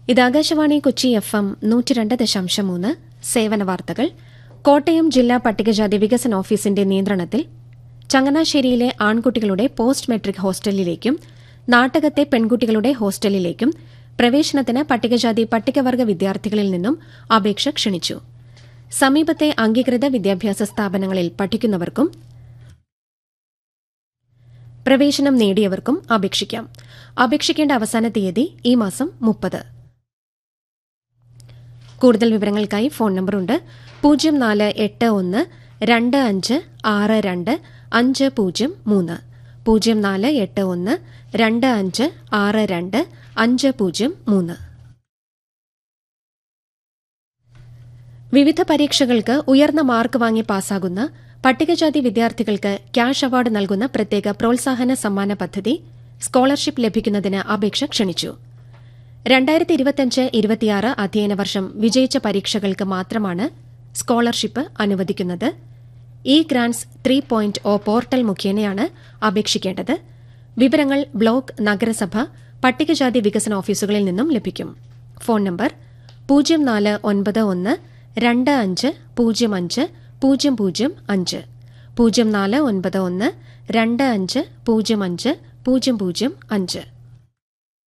ഇത് Akashvani Kochi F M നൂറ്റി രണ്ട് ദശാംശം മൂന്ന് സേവന വാർത്തകൾ കോട്ടയം ജില്ലാ പട്ടികജാതി വികസന ഓഫീസിന്റെ നിയന്ത്രണത്തിൽ ചങ്ങനാശ്ശേരിയിലെ ആൺകുട്ടികളുടെ പോസ്റ്റ് മെട്രിക് ഹോസ്റ്റലിലേക്കും നാട്ടകത്തെ പെൺകുട്ടികളുടെ ഹോസ്റ്റലിലേക്കും പ്രവേശനത്തിന് പട്ടികജാതി പട്ടികവർഗ വിദ്യാർത്ഥികളിൽ നിന്നും അപേക്ഷ ക്ഷണിച്ചു സമീപത്തെ അംഗീകൃത വിദ്യാഭ്യാസ സ്ഥാപനങ്ങളിൽ പഠിക്കുന്നവർക്കും പ്രവേശനം നേടിയവർക്കും അപേക്ഷിക്കാം അപേക്ഷിക്കേണ്ട അവസാന തീയതി ഈ മാസം മുപ്പത് കൂടുതൽ വിവരങ്ങൾക്കായി ഫോൺ നമ്പറുണ്ട് പൂജ്യം നാല് എട്ട് ഒന്ന് രണ്ട് അഞ്ച് ആറ് രണ്ട് അഞ്ച് പൂജ്യം മൂന്ന് പൂജ്യം നാല് എട്ട് ഒന്ന് രണ്ട് അഞ്ച് ആറ് രണ്ട് അഞ്ച് പൂജ്യം മൂന്ന് വിവിധ പരീക്ഷകൾക്ക് ഉയർന്ന മാർക്ക് വാങ്ങി പാസ്സാകുന്ന പട്ടികജാതി വിദ്യാർത്ഥികൾക്ക് ക്യാഷ് അവാർഡ് നൽകുന്ന പ്രത്യേക പ്രോത്സാഹന സമ്മാന പദ്ധതി സ്കോളർഷിപ്പ് ലഭിക്കുന്നതിന് അപേക്ഷ ക്ഷണിച്ചു രണ്ടായിരത്തി ഇരുപത്തിയഞ്ച് ഇരുപത്തിയാറ് അധ്യയന വർഷം വിജയിച്ച പരീക്ഷകൾക്ക് മാത്രമാണ് സ്കോളർഷിപ്പ് അനുവദിക്കുന്നത് E grants three point O portal മുഖേനയാണ് അപേക്ഷിക്കേണ്ടത് വിവരങ്ങൾ ബ്ലോക്ക് നഗരസഭ പട്ടികജാതി വികസന ഓഫീസുകളിൽ നിന്നും ലഭിക്കും ഫോൺ നമ്പർ പൂജ്യം നാല് ഒൻപത് ഒന്ന് രണ്ട് അഞ്ച് പൂജ്യം അഞ്ച് പൂജ്യം പൂജ്യം അഞ്ച് പൂജ്യം നാല് ഒൻപത് ഒന്ന് രണ്ട് അഞ്ച് പൂജ്യം അഞ്ച് പൂജ്യം പൂജ്യം അഞ്ച്